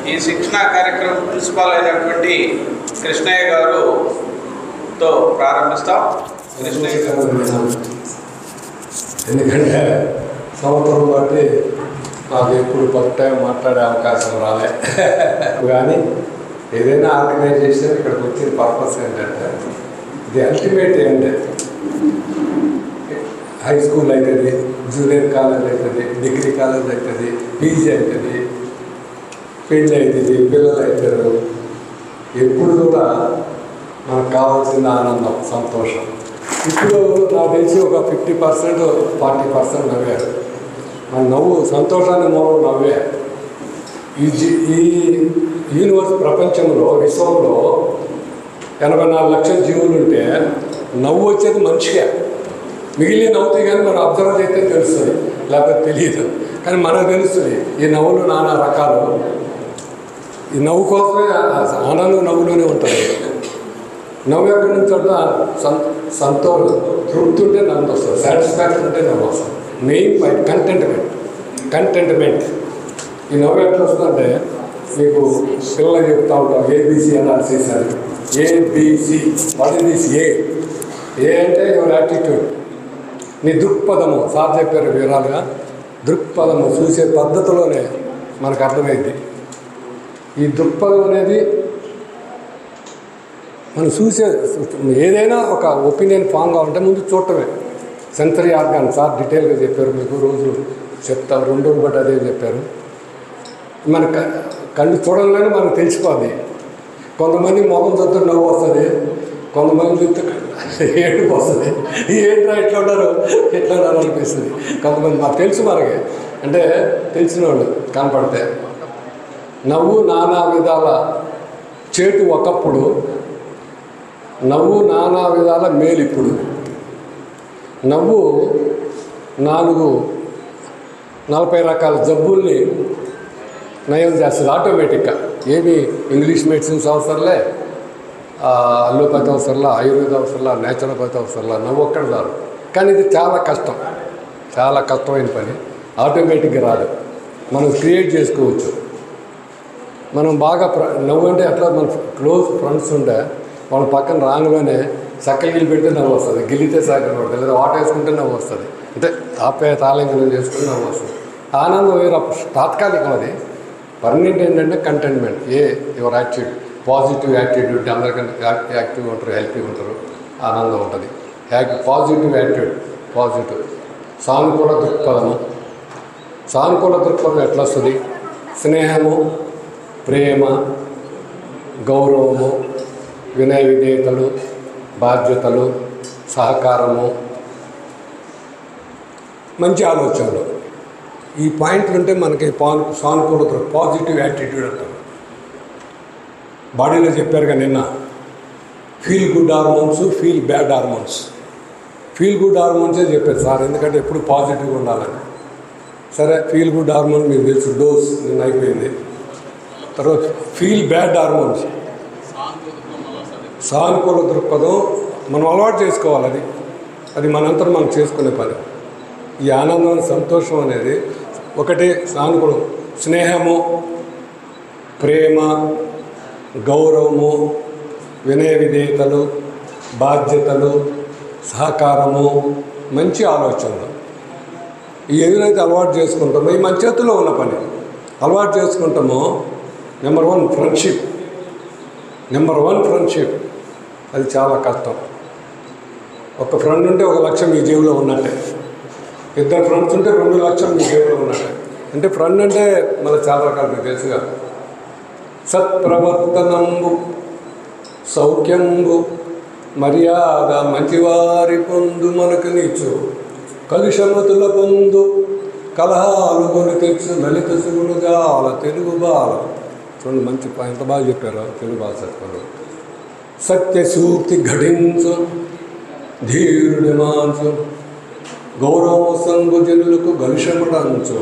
ఈ శిక్షణ కార్యక్రమం ప్రిన్సిపాల్ అయినటువంటి కృష్ణయ్య గారుతో ప్రారంభిస్తాం కృష్ణయ్య గారు ఎందుకంటే సంవత్సరం బట్టి నాకు ఎప్పుడు ఫస్ట్ టైం మాట్లాడే అవకాశం రాలే కానీ ఏదైనా ఆర్గనైజేషన్ ఇక్కడికి వచ్చిన పర్పస్ ఏంటంటే ఇది అల్టిమేట్ ఏంటంటే హై స్కూల్ అవుతుంది జూనియర్ కాలేజ్ అవుతుంది డిగ్రీ కాలేజ్ అవుతుంది పీజీ అవుతుంది పెళ్ళి అవుతుంది పిల్లలు అవుతారు ఎప్పుడు కూడా మనకు కావాల్సిన ఆనందం సంతోషం ఇప్పుడు నాకు తెలిసి ఒక ఫిఫ్టీ పర్సెంట్ ఫార్టీ పర్సెంట్ నవ్వారు మన నవ్వు సంతోషాన్ని మూలం నవ్వే ఈ జీ- ఈ యూనివర్స్ ప్రపంచంలో విశ్వంలో ఎనభై నాలుగు లక్షల జీవులు ఉంటే నవ్వు వచ్చేది మనిషికే మిగిలిన నవ్వుతాయి కానీ మనం అబ్జర్వ్ చేస్తే తెలుస్తుంది లేకపోతే తెలియదు కానీ మనకు తెలుస్తుంది ఈ నవ్వులు నానా రకాలు ఈ నవ్వు కోసమే ఆ- ఆనందం నవ్వులోనే ఉంటుంది నవ్వు ఎక్కడి నుంచి వస్తుందో ఆ సం సంతోషం తృప్తి ఉంటే నవ్వు వస్తుంది సాటిస్ఫాక్షన్ ఉంటే నవ్వు వస్తుంది మెయిన్ పాయింట్ కంటెంట్మెంట్ కంటెంట్మెంట్ ఈ నవ్వు ఎట్లా వస్తుందంటే మీకు పిల్లలు చెప్తా ఉంటాం ఏబీసీ అనాలిసిస్ అని ABC what is this A A అంటే యువర్ యాటిట్యూడ్ నీ దృక్పథము సార్ చెప్పారు వివరాలుగా దృక్పథము చూసే పద్ధతిలోనే మనకు అర్థమైంది ఈ దృక్పథం అనేది మనం చూసే ఏదైనా ఒక ఒపీనియన్ ఫామ్ కావాలంటే ముందు చూడటమే సెన్సరీ ఆర్గాన్ సార్ డీటెయిల్గా చెప్పారు మీకు రోజులు చెప్తా రెండు రోజులు బట్టి అదే చెప్పారు మన క- కళ్ళు చూడంలోనే మనకు తెలిసిపోద్ది కొంతమంది మొహం చూస్తే నవ్వు వస్తుంది కొంతమంది చూస్తే ఏడుపు వస్తుంది ఏంట్రా ఇట్లా ఉన్నారు ఇట్లా ఉన్నారు అనిపిస్తుంది కొంతమంది మాకు తెలుసు మనకి అంటే తెలిసిన వాళ్ళు కనపడితే నవ్వు నానా విధాల చేటు ఒకప్పుడు నవ్వు నానా విధాల మేలు ఇప్పుడు నవ్వు నాలుగు నలభై రకాల జబ్బుల్ని నయం చేస్తుంది ఆటోమేటిక్గా ఏమి ఇంగ్లీష్ మెడిసిన్స్ అవసరంలే ఆ, అల్లోపతి అవసరంలా ఆయుర్వేద అవసరంలా నేచురోపతి అవసరంలా నవ్వు ఒక్కడ చాలు కానీ ఇది చాలా కష్టం చాలా కష్టమైన పని ఆటోమేటిక్గా రాదు మనం క్రియేట్ చేసుకోవచ్చు మనం బాగా ప్ర నవ్వు అంటే అట్లా మన క్లోజ్ ఫ్రెండ్స్ ఉంటే వాళ్ళ పక్కన రాంగ్లోనే చక్కలు గిల్లి పెడితే నవ్వు వస్తుంది గిల్లితే సాగర్ పడుతుంది లేదా వాట వేసుకుంటే నవ్వు వస్తుంది అంటే ఆప్యాయత ఆలింగనం చేసుకుంటే నవ్వు వస్తుంది ఆనందం వేరు అప్పుడు తాత్కాలికం అది పర్మనెంట్ ఏంటంటే contentment A your attitude positive attitude అందరికంటే యాక్- యాక్టివ్గా ఉంటారు హెల్తీగా ఉంటారు ఆనందం ఉంటుంది యాక్ పాజిటివ్ యాటిట్యూడ్ పాజిటివ్ సానుకూల దృక్పథము సానుకూల దృక్పథం ఎట్లా వస్తుంది స్నేహము ప్రేమ గౌరవము వినయ విధేయతలు బాధ్యతలు సహకారము మంచి ఆలోచనలు ఈ పాయింట్లు ఉంటే మనకి పాన్ సానుకూల దృక్ పాజిటివ్ యాటిట్యూడ్ అంటారు బాడీలో చెప్పారుగా నిన్న feel good hormones feel bad hormones feel good హార్మోన్సే చెప్పారు సార్ ఎందుకంటే ఎప్పుడు పాజిటివ్గా ఉండాలని సరే ఫీల్ గుడ్ హార్మోన్ మీకు తెలుసు డోస్ నిన్న అయిపోయింది తర్వాత ఫీల్ బ్యాడ్ హార్మోన్స్ సానుకూల దృక్పథం మనం అలవాటు చేసుకోవాలి అది అది మనంతరం మనం చేసుకునే పని ఈ ఆనందం సంతోషం అనేది ఒకటి సానుకూలం స్నేహము ప్రేమ గౌరవము వినయ విధేయతలు బాధ్యతలు సహకారము మంచి ఆలోచనలు ఈ ఏదైతే అలవాటు చేసుకుంటామో ఈ మన చేతిలో ఉన్న పని అలవాటు చేసుకుంటామో number one friendship number one friendship అది చాలా కష్టం ఒక ఫ్రెండ్ ఉంటే ఒక లక్ష మీ జేబులో ఉన్నట్టే ఇద్దరు ఫ్రెండ్స్ ఉంటే రెండు లక్షలు మీ జేబులో ఉన్నట్టే అంటే ఫ్రెండ్ అంటే మన చాలా రకాలు మీకు తెలుసుగా సత్ప్రవర్తనంబు సౌఖ్యంబు మర్యాద మంచివారి పొందు మనకు నీచు కలుషమతుల పొందు కలహాలు కొని తెచ్చు లలిత శివులు జాల తెలుగు బాల చూడండి మంచి ప- ఎంత బాగా చెప్పారో తెలుగు బాల సత్పరు సత్య సూక్తి ఘటించు ధీరుడి మాంసు గౌరవ సంగు జనులకు గలుషముడంచు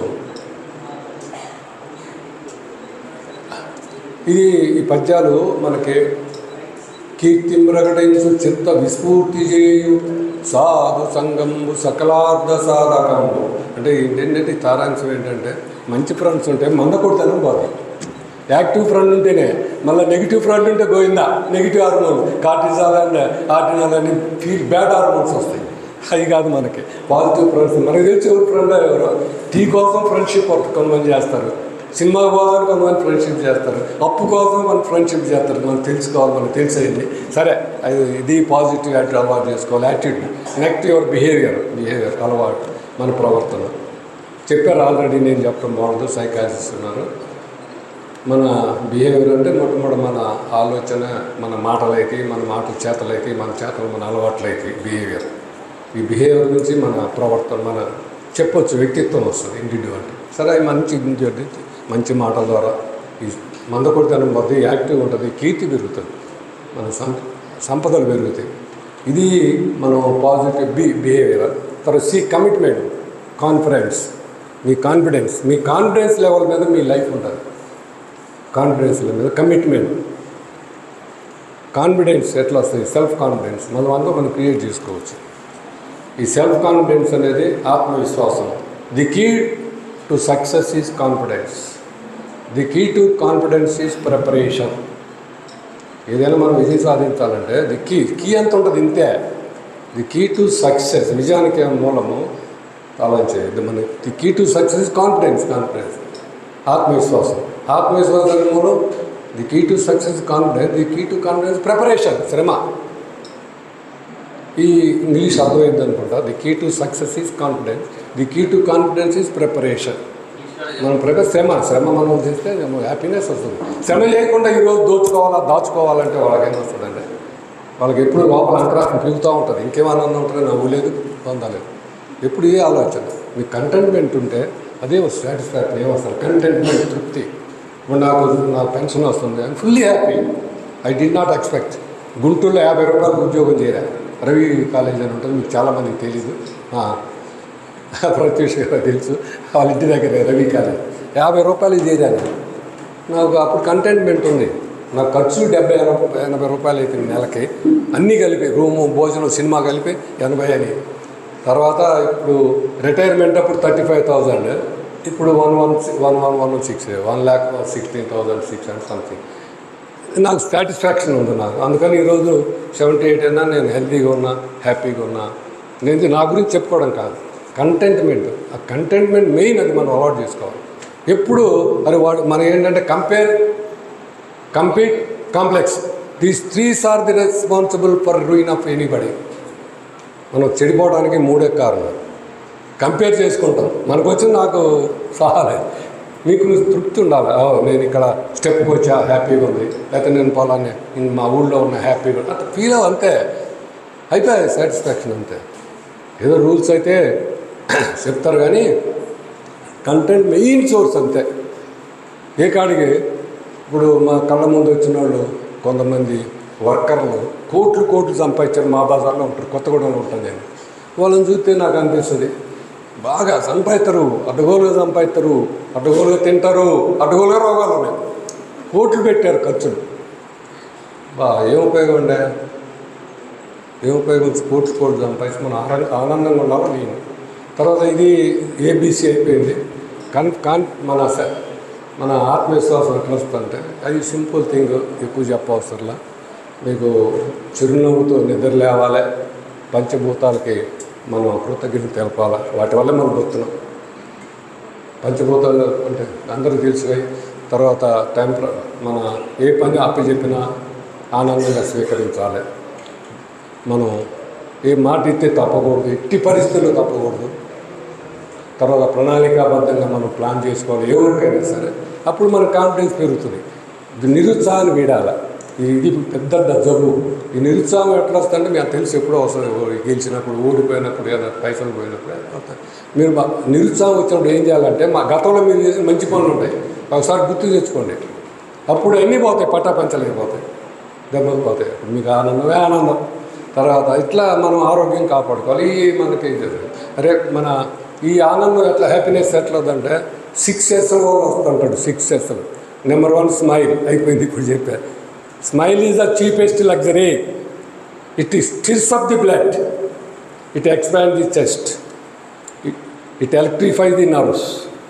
ఇది ఈ పద్యాలు మనకి కీర్తి ప్రకటించు చిత్త విస్ఫూర్తి చేయు సాధు సంగంబు సకలార్థ సాధకంబు అంటే ఏంటంటే ఈ తారాంశం ఏంటంటే మంచి ఫ్రెండ్స్ ఉంటే మంద కొడతాను బాధ యాక్టివ్ ఫ్రంట్ ఉంటేనే మళ్ళీ నెగిటివ్ ఫ్రంట్ ఉంటే గోయిందా negative hormone cortisol and adrenal అని ఫీల్ బ్యాడ్ హార్మోన్స్ వస్తాయి అవి కాదు మనకి పాజిటివ్ ఫ్రెండ్స్ మనకి తెలిసి ఎవరు ఫ్రెండ్ ఎవరు టీ కోసం ఫ్రెండ్షిప్ కొంతమంది చేస్తారు సినిమా కోసం కొంతమంది ఫ్రెండ్షిప్ చేస్తారు అప్పు కోసం మనం ఫ్రెండ్షిప్ చేస్తారు మనకు తెలుసుకోవాలి మనకు తెలిసేది సరే అది ఇది పాజిటివ్ యాటిట్యూడ్ అలవాటు చేసుకోవాలి attitude next your behaviour behaviour అలవాటు మన ప్రవర్తన చెప్పారు ఆల్రెడీ నేను చెప్పడం బాగుంది సైకాలజిస్ట్ ఉన్నారు మన బిహేవియర్ అంటే మొట్టమొదటి మన ఆలోచన మన మాటలైతే మన మాటల చేతలైతే మన చేతలు మన అలవాట్లయితే బిహేవియర్ ఈ బిహేవియర్ నుంచి మన ప్రవర్తన మన చెప్పొచ్చు వ్యక్తిత్వం వస్తుంది ఇండివిజువల్ సరే అది మంచి individual, మంచి మాటల ద్వారా ఈ మందకొడితనం పోతే యాక్టివ్ ఉంటుంది కీర్తి పెరుగుతుంది మన సం సంపదలు పెరుగుతాయి ఇది మనం పాజిటివ్ బి బిహేవియర్ తర్వాత సి కమిట్మెంట్ కాన్ఫిడెన్స్ మీ కాన్ఫిడెన్స్ మీ కాన్ఫిడెన్స్ లెవెల్ మీద మీ లైఫ్ ఉంటుంది కాన్ఫిడెన్స్ మీద కమిట్మెంట్ కాన్ఫిడెన్స్ ఎట్లా వస్తుంది సెల్ఫ్ కాన్ఫిడెన్స్ మనం అంతా మనం క్రియేట్ చేసుకోవచ్చు ఈ సెల్ఫ్ కాన్ఫిడెన్స్ అనేది ఆత్మవిశ్వాసం the key to success is confidence the key to confidence is preparation ఏదైనా మనం విజయం సాధించాలంటే ది కీ కీ ఎంత ఉంటుంది ఇంతే ది కీ టు సక్సెస్ విజయానికి మూలము ఆలోచించేది మన the key to success confidence confidence ఆత్మవిశ్వాసం ఆత్మవిశ్వాసానికి మూలం the key to success confidence the key to confidence preparation శ్రమ ఈ ఇంగ్లీష్ అర్థమైంది అనుకుంటా the key to success is confidence the key to confidence is preparation మనం ప్రిపేర్ శ్రమ శ్రమ మనం చేస్తే హ్యాపీనెస్ వస్తుంది శ్రమ లేకుండా ఈరోజు దోచుకోవాలా దాచుకోవాలంటే వాళ్ళకి ఏం వస్తుందండి వాళ్ళకి ఎప్పుడు లోపల అంతరాత్మ పెరుగుతూ ఉంటుంది ఇంకేమైనా ఉంటుంది నవ్వు లేదు పొందలేదు ఎప్పుడు ఏ ఆలోచన మీ కంటెంట్మెంట్ ఉంటే అదే సాటిస్ఫాక్షన్ ఏమొస్తుంది కంటెంట్మెంట్ తృప్తి ఇప్పుడు నాకు నాకు పెన్షన్ వస్తుంది I'm fully happy I did not expect గుంటూరులో యాభై రూపాయలకు ఉద్యోగం చేరా రవి కాలేజ్ అని ఉంటుంది మీకు చాలామందికి తెలీదు ఆ, ప్రత్యూష్ గారు తెలుసు వాళ్ళ ఇంటి దగ్గర రవి కాలేజ్ యాభై రూపాయలు చేరాను నాకు అప్పుడు కంటెంట్మెంట్ ఉంది నా ఖర్చు డెబ్బై ఎనభై ఎనభై రూపాయలు అవుతుంది నెలకి అన్నీ కలిపి రూము భోజనం సినిమా కలిపి ఎనభై అని తర్వాత ఇప్పుడు రిటైర్మెంట్ అప్పుడు థర్టీ ఫైవ్ థౌజండ్ ఇప్పుడు one one one one one six one lakh sixteen thousand six hundred something నాకు సాటిస్ఫాక్షన్ ఉంది నాకు అందుకని ఈరోజు సెవెంటీ ఎయిట్ అయినా నేను హెల్తీగా ఉన్నా హ్యాపీగా ఉన్నా నేను ఇది నా గురించి చెప్పుకోవడం కాదు కంటెంట్మెంట్ ఆ కంటెంట్మెంట్ మెయిన్ అది మనం అలవాటు చేసుకోవాలి ఎప్పుడు అది వాడు మనం ఏంటంటే compare compete complex these threes are the responsible for ruin of anybody మనం చెడిపోవడానికి మూడే కారణం కంపేర్ చేసుకుంటాం మనకు వచ్చి నాకు సహాలే మీకు తృప్తి ఉండాలి ఓ, నేను ఇక్కడ స్టెప్కి వచ్చా హ్యాపీగా ఉంది లేకపోతే నేను పొలాన్ని ఇన్ మా ఊళ్ళో ఉన్న హ్యాపీగా ఉంది అట్లా ఫీల్ అవ్వ అంతే అయిపోయాయి సాటిస్ఫాక్షన్ అంతే ఏదో రూల్స్ అయితే చెప్తారు కానీ కంటెంట్ మెయిన్ సోర్స్ అంతే ఏ కాడికి ఇప్పుడు మా కళ్ళ ముందు వచ్చిన వాళ్ళు కొంతమంది వర్కర్లు కోట్లు కోట్లు సంపాదించారు మా బజార్లో ఉంటారు కొత్తగూడెంలో ఉంటుంది నేను వాళ్ళని చూస్తే నాకు అనిపిస్తుంది బాగా సంపాదిస్తారు అడ్డగోలుగా సంపాదిస్తారు అడ్డగోలుగా తింటారు అడ్డగోలుగా రోగాలు ఉన్నాయి కోట్లు పెట్టారు ఖర్చులు బా ఏం ఉపయోగం ఉండే ఏం ఉపయోగం కోట్లు కోట్లు సంపాదించి మనం ఆనంద ఆనందంగా ఉండాలి నేను తర్వాత ఇది ఏబీసీ అయిపోయింది కన్ కాన్ మన స- మన ఆత్మవిశ్వాసం ఎట్లా వస్తుందంటే అది సింపుల్ థింగ్ ఎక్కువ చెప్పవసరంలా మీకు చిరునవ్వుతో నిద్ర లేవాలి పంచభూతాలకి మనం కృతజ్ఞత తెలపాలి వాటి వల్ల మనం బతున్నాం పంచభూతాలు అంటే అందరూ తెలుసుకాయి తర్వాత టెంపర మన ఏ పని అప్పచెప్పినా ఆనందంగా స్వీకరించాలి మనం ఏ మాట ఇస్తే తప్పకూడదు ఎట్టి పరిస్థితుల్లో తప్పకూడదు తర్వాత ప్రణాళికాబద్ధంగా మనం ప్లాన్ చేసుకోవాలి ఎవరికైనా సరే అప్పుడు మన కాన్ఫిడెన్స్ పెరుగుతుంది ఇది నిరుత్సాహాన్ని వీడాలి ఇది పెద్ద జబ్బు ఈ నిరుత్సాహం ఎట్లా వస్తుందంటే మీకు తెలుసు ఎప్పుడో వస్తుంది ఓ గెలిచినప్పుడు ఓడిపోయినప్పుడు ఏదైనా పైసలు పోయినప్పుడు ఏదో వస్తాయి. మీరు మా- నిరుత్సాహం వచ్చినప్పుడు ఏం చేయాలంటే మా గతంలో మీరు చేసిన మంచి పనులు ఉంటాయి ఒకసారి గుర్తు తెచ్చుకోండి అప్పుడు అన్నీ పోతాయి పట్టాపంచలు అయిపోతాయి దెబ్బలు పోతాయి అప్పుడు మీకు ఆనందమే ఆనందం తర్వాత ఇట్లా మనం ఆరోగ్యం కాపాడుకోవాలి ఈ మనకి అరే మన ఈ ఆనందం ఎట్లా హ్యాపీనెస్ ఎట్లా ఉందంటే సిక్స్ ఇయర్స్ వస్తుంటాడు six years number one smile అయిపోయింది ఇప్పుడు చెప్పారు smile is the cheapest luxury it is stirs of the blood it expand the chest it electrify the nerves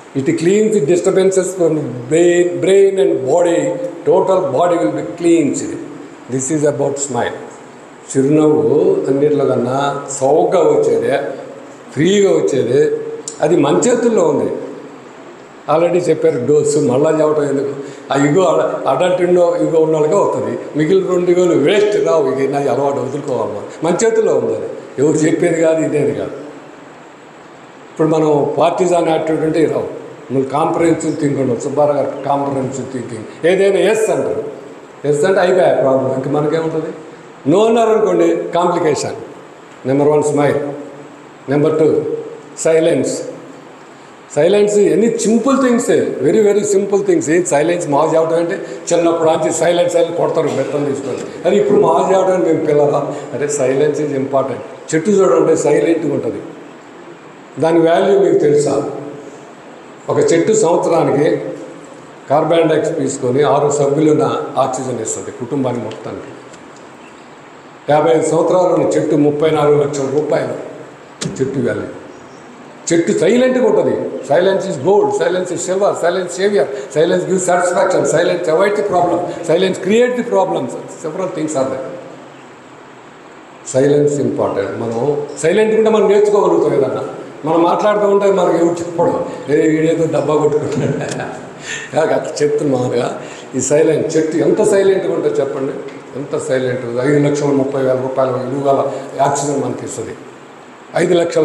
it cleans the disturbances from brain brain and body total body will be cleansed this is about smile చిరునవ్వు అన్నిట్లో కన్నా సౌగ్గా వచ్చేది ఫ్రీగా వచ్చేది అది మన చేతుల్లో ఉంది ఆల్రెడీ చెప్పారు డోసు మళ్ళా చెప్పడం ఎందుకు ఆ ఇగో అడల్ట్ ఉండో ఇగో ఉన్న వాళ్ళకే వస్తుంది మిగిలిన రెండు ఇగోలు వేస్ట్ రావు ఇక నా అలవాటు వదులుకోవాలి మనం. మన చేతుల్లో ఉంది అది ఎవరు చెప్పేది కాదు ఇదేది కాదు ఇప్పుడు మనం పార్టీజాన్ యాటిట్యూడ్ అంటే రావు మనం కాంప్రహెన్సివ్ థింక్ ఉండవు సుబ్బారావు గారు కాంప్రహెన్సివ్ థింకింగ్ ఏదైనా ఎస్ అంటారు ఎస్ అంటే అయిపోయా ప్రాబ్లం ఇంక మనకేముంటుంది నో అన్నారు అనుకోండి complication number one smile number two silence silence ఎన్ని simple things very very simple things ఏం సైలెన్స్ మాకు చెప్పడం అంటే చిన్నప్పుడు నుంచి సైలెన్స్ అని కొడతారు బెత్తం తీసుకొని అది ఇప్పుడు మాకు చెప్పడం మేము పిల్లల అరే సైలెన్స్ ఈజ్ ఇంపార్టెంట్ చెట్టు చూడండి సైలెంట్గా ఉంటుంది దాని వాల్యూ మీకు తెలుసా ఒక చెట్టు సంవత్సరానికి కార్బన్ డైఆక్సైడ్ తీసుకొని ఆరు సభ్యులున్న ఆక్సిజన్ ఇస్తుంది కుటుంబానికి మొత్తానికి యాభై ఐదు సంవత్సరాలు ఉన్న చెట్టు ముప్పై నాలుగు లక్షల రూపాయలు చెట్టు వాల్యూ చెట్టు సైలెంట్గా ఉంటుంది silence is gold silence is silver silence saviour silence give satisfaction silence avoid the problem silence create the problems several things are they silence important మనం సైలెంట్ ఉంటే మనం నేర్చుకోగలుగుతాం ఏదన్నా మనం మాట్లాడుతూ ఉంటే మనకి ఎవరు చెప్పడం ఏ వీడేదో డబ్బా కొట్టుకుంటాడు అట్లా చెప్తున్నా మామూలుగా ఈ సైలెంట్ చెట్టు ఎంత సైలెంట్గా ఉంటుందో చెప్పండి ఎంత సైలెంట్ ఐదు లక్షల ముప్పై వేల రూపాయల విలువ గల ఆక్సిజన్ మనకి ఇస్తుంది ఐదు లక్షల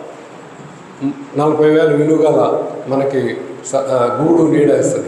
నలభై వేల విలువ గల మనకి స- ఆ, గూడు నీడ ఇస్తుంది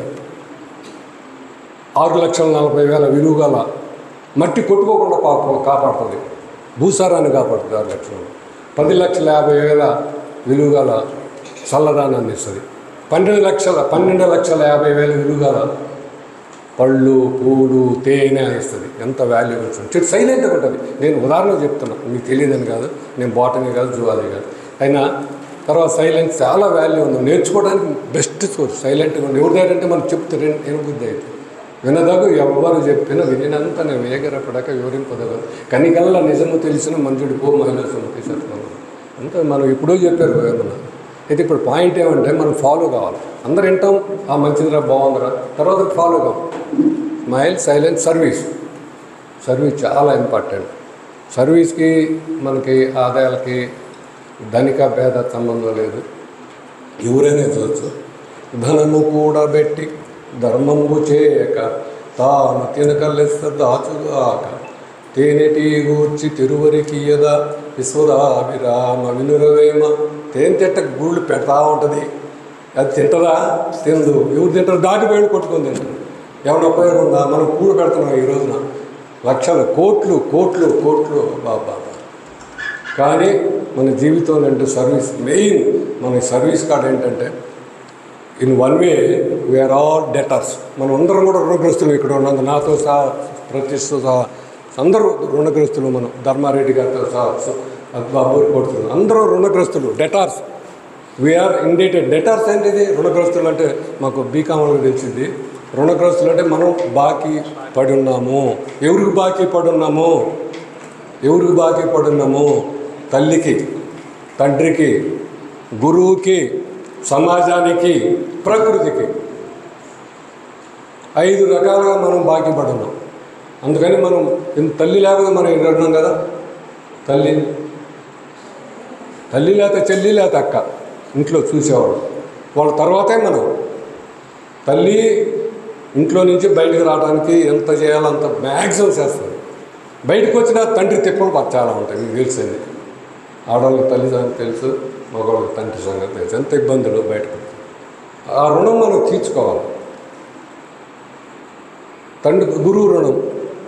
ఆరు లక్షల నలభై వేల విలువ గల మట్టి కొట్టుకోకుండా పాప కాపాడుతుంది భూసారాన్ని కాపాడుతుంది ఆరు లక్షలు పది లక్షల యాభై వేల విలువ గల చల్లదానాన్ని ఇస్తుంది పన్నెండు లక్షల పన్నెండు లక్షల యాభై వేల విలువ గల పళ్ళు పూలు తేనె ఇస్తుంది ఎంత వాల్యూబుల్ చెట్టు సైలెంట్గా ఉంటుంది నేను ఉదాహరణ చెప్తున్నా మీకు తెలియదని కాదు నేను బాటనీ కాదు జువాలజీ కాదు అయినా తర్వాత సైలెన్స్ చాలా వాల్యూ ఉంది నేర్చుకోవడానికి బెస్ట్ సోర్స్ సైలెంట్గా ఉంది ఎవరి దగ్గర అంటే మనం చెప్తే వినబుద్ధి అయితే వినదగు ఎవరు చెప్పినా వినినంత నేను వేగరపడక వివరింపదగదు కనికల్లా నిజము తెలిసిన మంజుడి పో మహిళ సుమతి సత్వం అంతే మనం ఎప్పుడో చెప్పారు వేమన అయితే ఇప్పుడు పాయింట్ ఏమంటే మనం ఫాలో కావాలి అందరు వింటాం ఆ మంచిదిరా బాగుందిరా తర్వాత ఫాలో కావాలి మైల్ సైలెన్స్ సర్వీస్ సర్వీస్ చాలా ఇంపార్టెంట్ సర్వీస్కి మనకి ఆదాయాలకి ధనిక భేద సంబంధం లేదు ఎవరైనా చూడొచ్చు ధనము కూడబెట్టి ధర్మంబు చేయక తాను తినకలెస్త దాచుగాక తేనెటి గూర్చి తిరువరికియద విశ్వదాభిరామ వినురవేమ తేనె తిట్ట గుళ్ళు పెడతా ఉంటుంది అది తింటరా తినదు ఎవరు తింటారు దాటి బయట కొట్టుకొని తింటారు ఏమైనా ఉపయోగం ఉందా మనం కూడు పెడుతున్నాం ఈ రోజున లక్షలు కోట్లు కోట్లు కోట్లు బాబా కానీ మన జీవితంలో అంటే సర్వీస్ మెయిన్ మన సర్వీస్ కార్డ్ ఏంటంటే in one way we are all debtors మనం అందరం కూడా రుణగ్రస్తులు ఇక్కడ ఉన్నందు నాతో సహా ప్రతిష్ఠతో సహా అందరూ రుణగ్రస్తులు మనం ధర్మారెడ్డి గారితో సహా బాబు కొడుతున్నాం అందరూ రుణగ్రస్తులు డెటార్స్ వీఆర్ ఇండేటెడ్ డెటార్స్ ఏంటిది రుణగ్రస్తులు అంటే మాకు బీకామ్లో తెలిసింది రుణగ్రస్తులు అంటే మనం బాకీ పడి ఉన్నాము ఎవరికి బాకీ పడి ఉన్నాము ఎవరికి బాకీ పడి ఉన్నాము తల్లికి తండ్రికి గురువుకి సమాజానికి ప్రకృతికి ఐదు రకాలుగా మనం బాకీ పడి ఉన్నాం అందుకని మనం ఇంత తల్లి లేకపోతే మనం ఇక్కడ ఉన్నాం కదా తల్లి తల్లి లేక చెల్లి లేక అక్క ఇంట్లో చూసేవాడు వాళ్ళ తర్వాతే మనం తల్లి ఇంట్లో నుంచి బయటకు రావడానికి ఎంత చేయాలో అంత మ్యాక్సిమం చేస్తుంది బయటకు వచ్చిన తండ్రి తిప్పలు మాకు చాలా ఉంటాయి మీకు తెలిసింది ఆడవాళ్ళకి తల్లి సంగతి తెలుసు మగవాళ్ళకి తండ్రి సంగతి తెలుసు ఎంత ఇబ్బందులు బయటకు ఆ రుణం మనం తీర్చుకోవాలి తండ్రి గురువు రుణం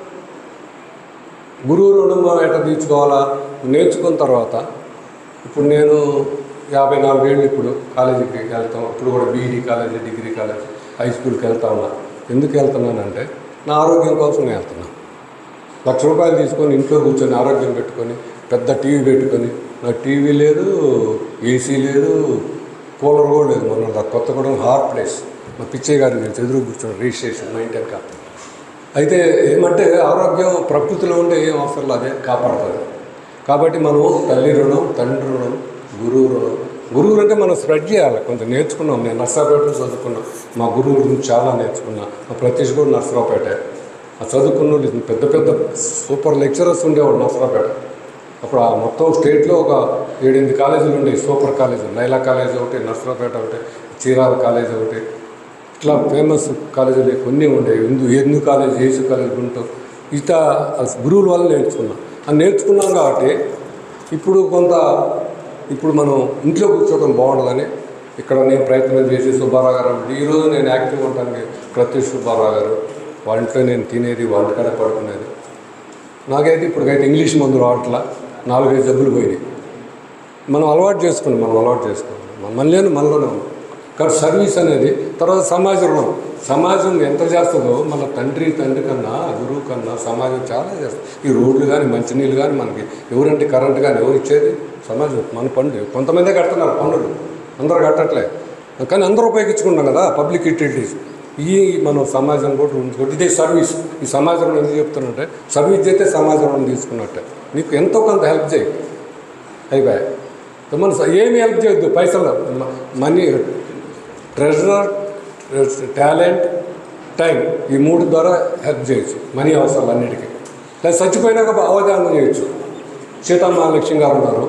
గురువు రుణం మనం ఎట్లా తీర్చుకోవాలా నేర్చుకున్న తర్వాత ఇప్పుడు నేను యాభై నాలుగేళ్ళు ఇప్పుడు కాలేజీకి వెళ్తాం ఇప్పుడు కూడా BEd college degree college high స్కూల్కి వెళ్తా ఉన్నా ఎందుకు వెళ్తున్నానంటే నా ఆరోగ్యం కోసం నేను వెళ్తున్నాను లక్ష రూపాయలు తీసుకొని ఇంట్లో కూర్చొని ఆరోగ్యం పెట్టుకొని పెద్ద టీవీ పెట్టుకొని నాకు టీవీ లేదు ఏసీ లేదు కూలర్ కూడా లేదు మన కొత్తగూడెం హాట్ ప్లేస్ మా పిచ్చయ్య గారికి తెలుసు ఎదురు కూర్చొని రిజిస్ట్రేషన్ మా ఇంటి వెనక అయితే ఏమంటే ఆరోగ్యం ప్రకృతిలో ఉండే ఏం అవసరం లేదు అదే కాపాడుతుంది కాబట్టి మనం తల్లి రుణం తండ్రి రుణం గురువు రుణం గురువులు అంటే మనం స్ప్రెడ్ చేయాలి కొంచెం నేర్చుకున్నాం నేను నర్సరావుపేటలో చదువుకున్నాం మా గురువు గురించి చాలా నేర్చుకున్నా మా ప్రతీష్ కూడా నర్సరావుపేట ఆ చదువుకున్న వాళ్ళు పెద్ద పెద్ద సూపర్ లెక్చరర్స్ ఉండేవాడు నర్సరావుపేట అప్పుడు ఆ మొత్తం స్టేట్లో ఒక ఏడెనిమిది కాలేజీలు ఉండేవి సూపర్ కాలేజీలు లైలా కాలేజ్ ఒకటి నర్సరావుపేట ఒకటి చీరాల కాలేజ్ ఒకటి ఇట్లా ఫేమస్ కాలేజీలు కొన్ని ఉండేవి ఎందు ఎందు కాలేజ్ ఏసు కాలేజ్ గుంటూరు ఇట గురువుల వల్ల నేర్చుకున్నాం అది నేర్చుకున్నాం కాబట్టి ఇప్పుడు కొంత ఇప్పుడు మనం ఇంట్లో కూర్చోవడం బాగుండదని ఇక్కడ నేను ప్రయత్నం చేసి సుబ్బారావు గారు అంటే ఈరోజు నేను యాక్టివ్ ఉంటానికి ప్రతి సుబ్బారావు గారు వాళ్ళ ఇంట్లో నేను తినేది వాళ్ళ కాడే పడుకునేది నాకైతే ఇప్పటికైతే ఇంగ్లీష్ మందు రావట్లా నాలుగైదు జబ్బులు పోయినాయి మనం అలవాటు చేసుకున్నాం మనం అలవాటు చేసుకున్నాం మన మనలోనే మనలోనే ఉంది కానీ సర్వీస్ అనేది తర్వాత సమాజ రుణం సమాజం ఎంత చేస్తుందో మన తండ్రి తండ్రి కన్నా గురువు కన్నా సమాజం చాలా చేస్తుంది ఈ రోడ్లు కానీ మంచినీళ్ళు కానీ మనకి ఎవరంటే కరెంట్ కానీ ఎవరు ఇచ్చేది సమాజం మన పనులు కొంతమందే కడుతున్నారు పన్నులు అందరూ కట్టట్లే కానీ అందరూ ఉపయోగించుకుంటాం కదా పబ్లిక్ యూటిలిటీస్ ఈ మనం సమాజం కూడా ఉంచుకోండి ఇదే సర్వీస్ ఈ సమాజం ఎందుకు చెప్తున్నట్టే సర్వీస్ చేస్తే సమాజం తీసుకున్నట్టే నీకు ఎంతో కొంత హెల్ప్ చేయి అయిపోయాయి మన ఏమి హెల్ప్ చేయొద్దు పైసలు మనీ ట్రెజరర్ టాలెంట్ టైం ఈ మూడు ద్వారా హెల్ప్ చేయొచ్చు మనీ అవసరాలు అన్నిటికీ లేదా చచ్చిపోయినాక అవధానం చేయొచ్చు సీతమ్మాలక్ష్మి గారు ఉన్నారు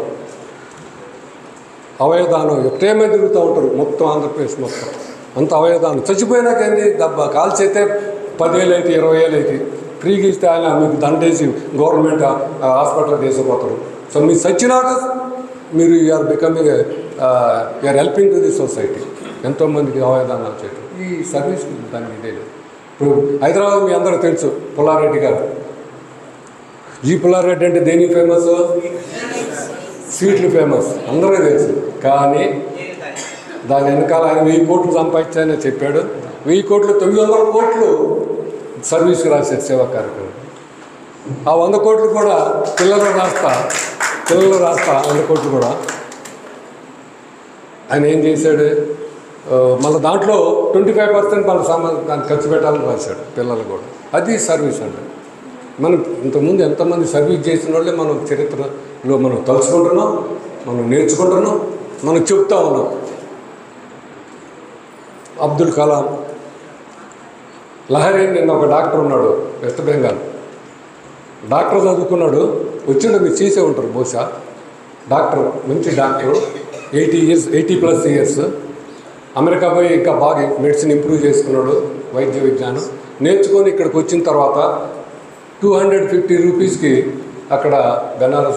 అవయదానం ఒకటేమే తిరుగుతూ ఉంటారు మొత్తం ఆంధ్రప్రదేశ్ మొత్తం అంత అవయదానం చచ్చిపోయినాక ఏంది దెబ్బ కాల్చైతే పదివేలు అయితే ఇరవై వేలు అయితే ఫ్రీగా ఇస్తే ఆయన మీకు దండేసి గవర్నమెంట్ హాస్పిటల్ తీసుకుపోతారు సో మీరు చచ్చినాక మీరు you're becoming you're helping to the society ఎంతోమందికి అవయదానాలు చేయటం ఈ సర్వీస్ దానికి ఇదే లేదు. ఇప్పుడు హైదరాబాద్ మీ అందరూ తెలుసు పుల్లారెడ్డి గారు జీ పుల్లారెడ్డి అంటే దేనికి ఫేమస్ స్వీట్లు ఫేమస్ అందరికీ తెలుసు కానీ దాని వెనకాల ఆయన వెయ్యి కోట్లు సంపాదించాయని చెప్పాడు వెయ్యి కోట్లు తొమ్మిది వందల కోట్లు సర్వీస్కి రాశారు సేవా కార్యక్రమం ఆ వంద కోట్లు కూడా పిల్లలు రాస్తా పిల్లలు రాస్తా వంద కోట్లు కూడా ఆయన ఏం చేశాడు ఆ, మళ్ళీ దాంట్లో ట్వంటీ ఫైవ్ పర్సెంట్ మన సామాన్ దాన్ని ఖర్చు పెట్టాలని రాశాడు పిల్లలు కూడా అది సర్వీస్ అంటే మనం ఇంతకుముందు ఎంతమంది సర్వీస్ చేసిన వాళ్ళే మనం చరిత్రలో మనం తలుచుకుంటున్నాం మనం నేర్చుకుంటున్నాం మనం చెప్తా ఉన్నాం అబ్దుల్ కలాం లహరి అని నిన్న ఒక డాక్టర్ ఉన్నాడు వెస్ట్ బెంగాల్ డాక్టర్ చదువుకున్నాడు వచ్చిండు మీరు చేసే ఉంటారు బహుశా డాక్టర్ మంచి doctor eighty years eighty plus years America పోయి ఇంకా బాగా మెడిసిన్ ఇంప్రూవ్ చేసుకున్నాడు వైద్య విజ్ఞానం నేర్చుకొని ఇక్కడికి వచ్చిన తర్వాత టూ హండ్రెడ్ ఫిఫ్టీ రూపీస్కి అక్కడ బెనారస్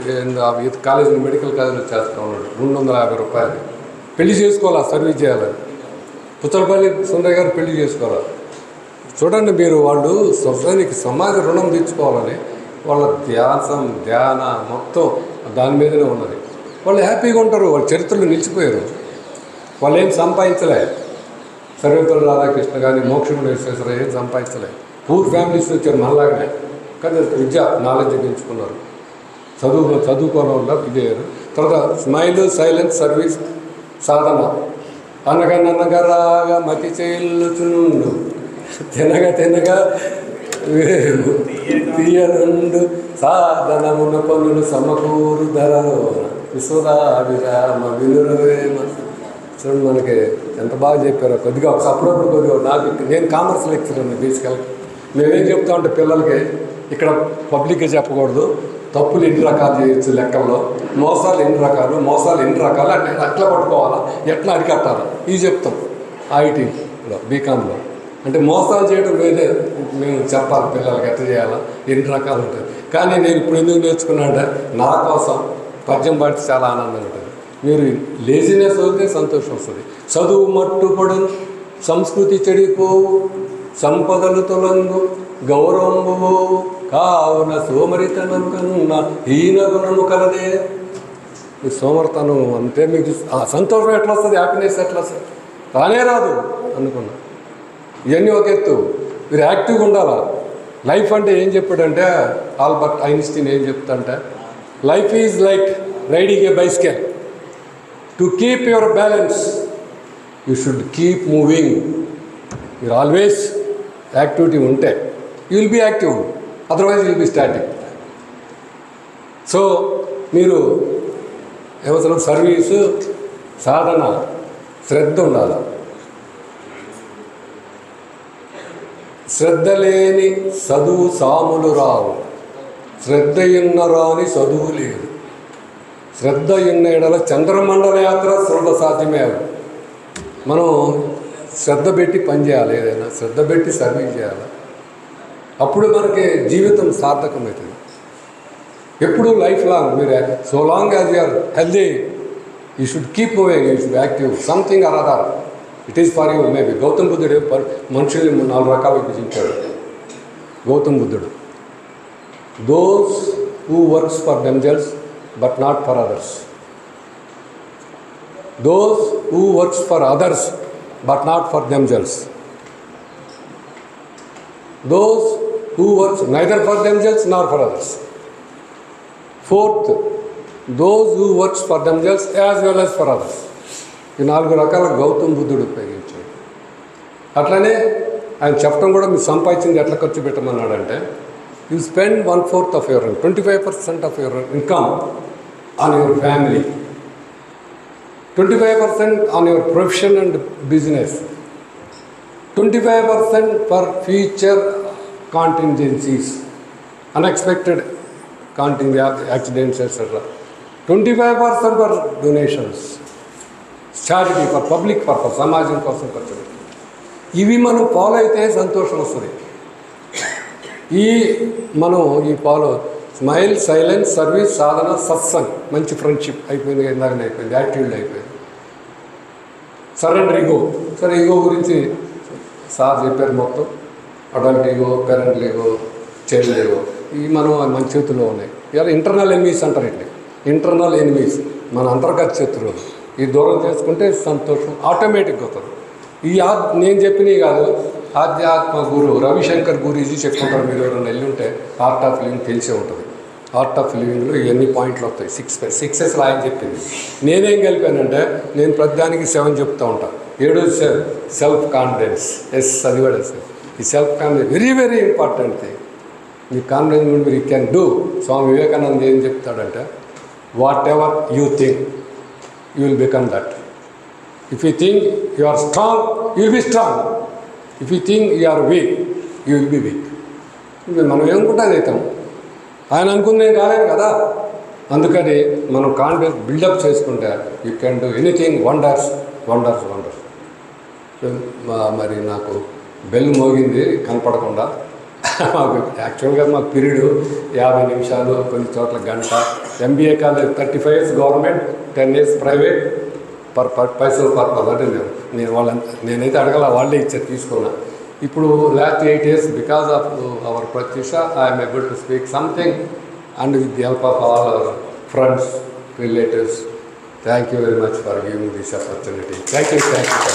కాలేజ్ మెడికల్ కాలేజ్లో చేస్తూ ఉన్నాడు రెండు వందల యాభై రూపాయలు పెళ్లి చేసుకోవాలా సర్వీస్ చేయాలని పుచ్చలపల్లి సుందర్ గారు పెళ్లి చేసుకోవాలా చూడండి మీరు వాళ్ళు సొసైటీకి సమాజ రుణం తీర్చుకోవాలని వాళ్ళ ధ్యాసం ధ్యాన మొత్తం దాని మీదనే ఉన్నది వాళ్ళు హ్యాపీగా ఉంటారు వాళ్ళ చరిత్రలో నిలిచిపోయారు వాళ్ళు ఏం సంపాదించలే సర్వేపల్లి రాధాకృష్ణ కానీ మోక్షం విశ్వేశ్వర ఏం సంపాదించలే పూర్ ఫ్యామిలీస్ వచ్చారు మనలాగానే కానీ విద్య నాలెడ్జ్ పెంచుకున్నారు చదువు చదువుకోవడం వల్ల ఇదేయారు తర్వాత స్మైల్ సైలెన్స్ సర్వీస్ సాధన అనగననగా రాగా మతి చెల్లుచుండు తినగా తినగా వేము తీయనుండు సాధనమున పనులు సమకూరు ధరలో విశ్వరావిరామ వినురవేమ చూడండి మనకి ఎంత బాగా చెప్పారో కొద్దిగా ఒకసారి అప్పుడప్పుడు కొద్దిగా నాకు నేను కామర్స్ లెక్చర్ బేసికల్ మేమేం చెప్తా ఉంటే పిల్లలకి ఇక్కడ పబ్లిక్గా చెప్పకూడదు తప్పులు ఎన్ని రకాలు చేయొచ్చు లెక్కల్లో మోసాలు ఎన్ని రకాలు మోసాలు ఎన్ని రకాలు అంటే ఎట్లా పట్టుకోవాలా ఎట్లా అరికట్టాలా ఇవి చెప్తాం ఐటీలో బీకామ్లో అంటే మోసాలు చేయడం వేరే మేము చెప్పాలి పిల్లలకి ఎట్లా చేయాలా ఎన్ని రకాలు ఉంటాయి కానీ నేను ఇప్పుడు ఎందుకు నేర్చుకున్నా అంటే నా కోసం పద్యం పాడితే చాలా ఆనందంగా ఉంటుంది మీరు లేజినెస్ అవుతే సంతోషం వస్తుంది చదువు మట్టుపడు సంస్కృతి చెడిపోవు సంపదలు తొలంగు గౌరవంబు కావున సోమరితనం కన్నా హీన గుణము కలదే మీ సోమరితనం అంటే మీకు ఆ సంతోషం ఎట్లా వస్తుంది హ్యాపీనెస్ ఎట్లా వస్తుంది రానే రాదు అనుకున్నా ఇవన్నీ ఒక ఎత్తు మీరు యాక్టివ్గా ఉండాలా లైఫ్ అంటే ఏం చెప్పాడంటే ఆల్బర్ట్ ఐన్స్టీన్ ఏం చెప్తాడంటే life is like riding a bicycle to keep your balance you should keep moving మీరు ఆల్వేస్ యాక్టివిటీ ఉంటే you will be active otherwise will be static so మీరు ఏమవుతారు సర్వీసు సాధన శ్రద్ధ ఉండాలి శ్రద్ధ లేని చదువు సాములు రావు శ్రద్ధ రాని చదువు లేదు శ్రద్ధ ఉన్న ఎడల చంద్రమండల యాత్ర సులభ సాధ్యమే మనం శ్రద్ధ పెట్టి పని చేయాలి ఏదైనా శ్రద్ధ పెట్టి సర్వీస్ చేయాలి అప్పుడు మనకి జీవితం సార్థకమవుతుంది ఎప్పుడు లైఫ్ లాంగ్ మీరు so long as you're healthy you should keep moving you should active something or other it is for you maybe Gautam బుద్ధుడు పర్- మనుషుల్ని నాలుగు రకాలు విభజించాడు గౌతమ్ బుద్ధుడు those who works for themselves but not for others those who works for others but not for themselves those who works neither for themselves nor for others fourth those who works for themselves as well as for others ఈ నాలుగు రకాల గౌతమ్ బుద్ధుడు ఉపయోగించాడు అట్లనే ఆయన చెప్పడం కూడా మీరు సంపాదించింది ఎట్లా ఖర్చు పెట్టమన్నాడంటే you spend one fourth of your twenty five percent of your income on your family twenty five percent on your profession and business twenty five percent for future contingencies unexpected కాంటింగ్ accidents etcetera twenty five percent for donations charity for public purpose సమాజం కోసం ఖర్చు పెట్టి ఇవి మనం follow అయితే సంతోషం వస్తుంది ఈ మనం ఈ ఫాలో స్మైల్ సైలెన్స్ సర్వీస్ సాధన సత్సంగ్ మంచి ఫ్రెండ్షిప్ అయిపోయింది ఇందాకనే అయిపోయింది యాక్టివ్డ్ అయిపోయింది సరెండర్ ఈగో సరే ఈగో గురించి సార్ చెప్పారు మొత్తం adult ego parent ego child ego ఇవి మనం మన చేతుల్లో ఉన్నాయి ఇలా ఇంటర్నల్ ఎనిమీస్ అంటారు ఇట్లా ఇంటర్నల్ ఎనిమీస్ మన అంతర్గత శత్రువులు ఈ దూరం చేసుకుంటే సంతోషం ఆటోమేటిక్గా అవుతుంది ఈ ఆ నేను చెప్పినవి కాదు ఆధ్యాత్మ గురు రవిశంకర్ గురూజీ చెప్పుకుంటారు మీరు ఎవరైనా వెళ్ళి ఉంటే ఆర్ట్ ఆఫ్ లివింగ్ తెలిసే ఉంటుంది ఆర్ట్ ఆఫ్ లివింగ్లో ఇవన్నీ పాయింట్లు వస్తాయి సిక్స్ సిక్సెస్లో ఆయన చెప్పింది నేనేం కలిపానంటే నేను ప్రతిదానికి సెవెన్ చెప్తూ ఉంటాను ఏడు సెల్ఫ్ కాన్ఫిడెన్స్ ఎస్ అది కూడా ఎస్ ఈ self confidence very very important thing మీ కాన్ఫిడెన్స్ మీరు you can do Swami Vivekananda ఏం చెప్తాడంటే whatever you think you will become that if you think you are strong you will be strong if you think you are weak you will be weak మనం ఏమనుకుంటే అది అవుతాం ఆయన అనుకుంది ఏం కాలేదు కదా అందుకని మనం కాన్ఫిడెన్స్ బిల్డప్ చేసుకుంటే you can do anything wonders wonders wonders మరి నాకు బెల్ మోగింది కనపడకుండా మాకు యాక్చువల్గా మా పీరియడ్ యాభై నిమిషాలు కొన్ని చోట్ల గంట MBA college thirty five years government ten years private per per పైసలు పర్పస్ అంటే నేను నేను వాళ్ళ నేనైతే అడగల వాళ్ళే ఇచ్చారు తీసుకున్నా ఇప్పుడు last eight years because of our Pratyusha I'm able to speak something and with the help of all our friends relatives thank you very much for giving this opportunity thank you thank you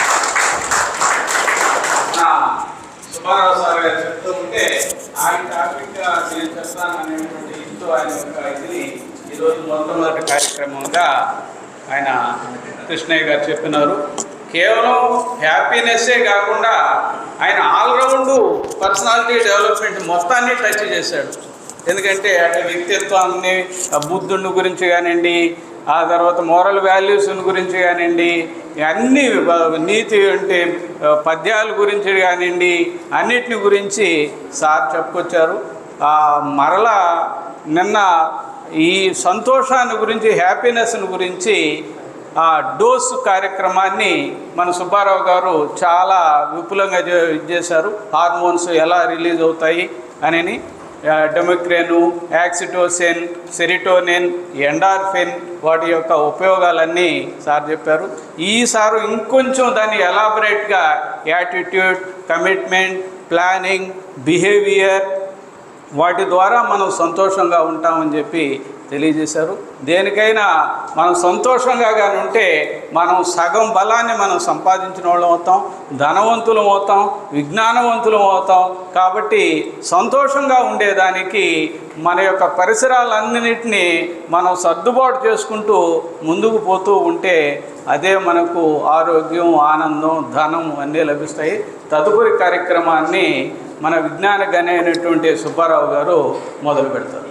నా Subbarao sir గారు చెప్తూ ఉంటే ఆయన topic గా నేను చెప్తాను అనేటువంటి ఇంతో ఆయన యొక్క ఇదిని ఈరోజు మొట్టమొదటి కార్యక్రమంగా ఆయన కృష్ణయ్య గారు చెప్పినారు కేవలం హ్యాపీనెస్సే కాకుండా ఆయన ఆల్రౌండ్ పర్సనాలిటీ డెవలప్మెంట్ మొత్తాన్ని టచ్ చేశాడు ఎందుకంటే అటు వ్యక్తిత్వాన్ని ఆ బుద్ధుని గురించి కానివ్వండి ఆ తర్వాత మోరల్ వాల్యూస్ గురించి కానివ్వండి అన్ని బ- నీతి అంటే ఆ, పద్యాల గురించి కానివ్వండి అన్నిటిని గురించి సార్ చెప్పుకొచ్చారు ఆ, మరలా నిన్న ఈ సంతోషాన్ని గురించి హ్యాపీనెస్ని గురించి ఆ డోస్ కార్యక్రమాన్ని మన సుబ్బారావు గారు చాలా విపులంగా చే- చేశారు హార్మోన్స్ ఎలా రిలీజ్ అవుతాయి అని డెమోక్రేను యాక్సిటోసిన్ సెరిటోనిన్ ఎండార్ఫిన్ వాటి యొక్క ఉపయోగాలన్నీ సార్ చెప్పారు ఈసారి ఇంకొంచెం దాన్ని ఎలాబరేట్గా యాటిట్యూడ్ కమిట్మెంట్ ప్లానింగ్ బిహేవియర్ వాటి ద్వారా మనం సంతోషంగా ఉంటామని చెప్పి తెలియజేశారు దేనికైనా మనం సంతోషంగా కానీ ఉంటే మనం సగం బలాన్ని మనం సంపాదించిన వాళ్ళం అవుతాం ధనవంతులం అవుతాం విజ్ఞానవంతులం అవుతాం కాబట్టి సంతోషంగా ఉండేదానికి మన యొక్క పరిసరాలన్నిటినీ మనం సర్దుబాటు చేసుకుంటూ ముందుకు పోతూ ఉంటే అదే మనకు ఆరోగ్యం ఆనందం ధనం అన్నీ లభిస్తాయి తదుపరి కార్యక్రమాన్ని మన విజ్ఞాన గని అయినటువంటి సుబ్బారావు గారు మొదలు పెడతారు